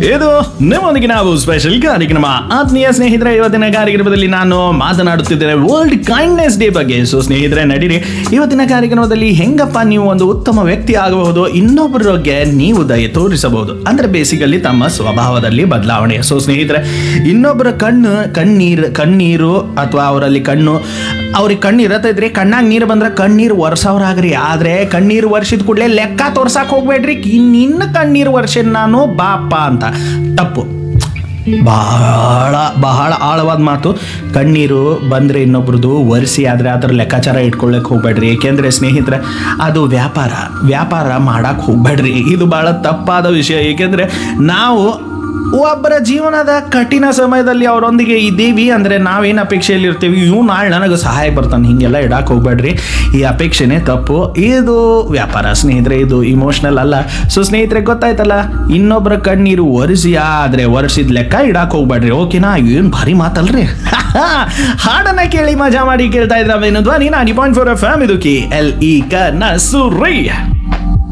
ಇದು ನಿಮ್ಮೊಂದಿಗೆ ನಾವು ಸ್ಪೆಷಲ್ ಕಾರ್ಯಕ್ರಮ ಆತ್ಮೀಯ ಸ್ನೇಹಿತರೆ ಇವತ್ತಿನ ಕಾರ್ಯಕ್ರಮದಲ್ಲಿ ನಾನು ಮಾತನಾಡುತ್ತಿದ್ದೇನೆ ವರ್ಲ್ಡ್ ಕೈಂಡ್ನೆಸ್ ಡೇ ಬಗ್ಗೆ ಸೊ ಸ್ನೇಹಿತರೆ ನಡೀರಿ ಇವತ್ತಿನ ಕಾರ್ಯಕ್ರಮದಲ್ಲಿ ಹೆಂಗಪ್ಪ ನೀವು ಒಂದು ಉತ್ತಮ ವ್ಯಕ್ತಿ ಆಗಬಹುದು ಇನ್ನೊಬ್ಬರಿಗೆ ನೀವು ದಯೆ ತೋರಿಸಬಹುದು ಅಂದ್ರೆ ಬೇಸಿಕಲಿ ತಮ್ಮ ಸ್ವಭಾವದಲ್ಲಿ ಬದಲಾವಣೆ ಸೊ ಸ್ನೇಹಿತರೆ ಇನ್ನೊಬ್ಬರ ಕಣ್ಣು ಕಣ್ಣೀರು ಕಣ್ಣೀರು ಅಥವಾ ಅವರಲ್ಲಿ ಕಣ್ಣು ಅವ್ರಿಗೆ ಕಣ್ಣು ಇರತ್ತೈತ್ರಿ ಕಣ್ಣಾಗ ನೀರು ಬಂದ್ರೆ ಕಣ್ಣೀರು ವರ್ಷವ್ರಾಗ್ರಿ ಆದ್ರೆ ಕಣ್ಣೀರು ವರ್ಷದ ಕೂಡಲೇ ಲೆಕ್ಕ ತೋರ್ಸಕ್ ಹೋಗ್ಬೇಡ್ರಿ ಕಿ- ನಿನ್ನ ಕಣ್ಣೀರು ವರ್ಷ ನಾನು ಬಾಪ ಅಂತ ತಪ್ಪು ಬಹಳ ಬಹಳ ಆಳವಾದ ಮಾತು ಕಣ್ಣೀರು ಬಂದರೆ ಇನ್ನೊಬ್ರದ್ದು ಒರೆಸಿ ಆದರೆ ಅದರ ಲೆಕ್ಕಾಚಾರ ಇಟ್ಕೊಳ್ಳಕ್ಕೆ ಹೋಗ್ಬೇಡ್ರಿ ಏಕೆಂದರೆ ಸ್ನೇಹಿತರೆ ಅದು ವ್ಯಾಪಾರ ವ್ಯಾಪಾರ ಮಾಡಕ್ಕೆ ಹೋಗ್ಬೇಡ್ರಿ ಇದು ಭಾಳ ತಪ್ಪಾದ ವಿಷಯ ಏಕೆಂದರೆ ನಾವು ಒಬ್ಬರ ಜೀವನದ ಕಠಿಣ ಸಮಯದಲ್ಲಿ ಅವರೊಂದಿಗೆ ಇದ್ದೀವಿ ಅಂದರೆ ನಾವೇನು ಅಪೇಕ್ಷೆಯಲ್ಲಿ ಇರ್ತೀವಿ ಇವು ನಾಳೆ ನನಗೆ ಸಹಾಯ ಬರ್ತಾನೆ ಹಿಂಗೆಲ್ಲ ಇಡಕ್ಕೆ ಹೋಗ್ಬೇಡ್ರಿ ಈ ಅಪೇಕ್ಷೆನೇ ತಪ್ಪು ಇದು ವ್ಯಾಪಾರ ಸ್ನೇಹಿತರೆ ಇದು ಇಮೋಷ್ನಲ್ ಅಲ್ಲ ಸೊ ಸ್ನೇಹಿತರೆ ಗೊತ್ತಾಯ್ತಲ್ಲ ಇನ್ನೊಬ್ಬರ ಕಣ್ಣೀರು ಒರೆಸಿ ಆದರೆ ಒರೆಸಿದ ಲೆಕ್ಕ ಇಡಕ್ಕೆ ಹೋಗ್ಬೇಡ್ರಿ ಓಕೆನಾ ಏನು ಭಾರಿ ಮಾತಲ್ರಿ ಹಾಡನ್ನ ಕೇಳಿ ಮಜಾ ಮಾಡಿ ಕೇಳ್ತಾ ಇದ್ರೆ ಧ್ವನಿ ನಾನಿ ಪಾಯಿಂಟ್ ಫೋರ್ ಎಫ್ ಎಮ್ ಇದು ಕೆ ಎಲ್ ಇ ಕ ನ ಸುರೈ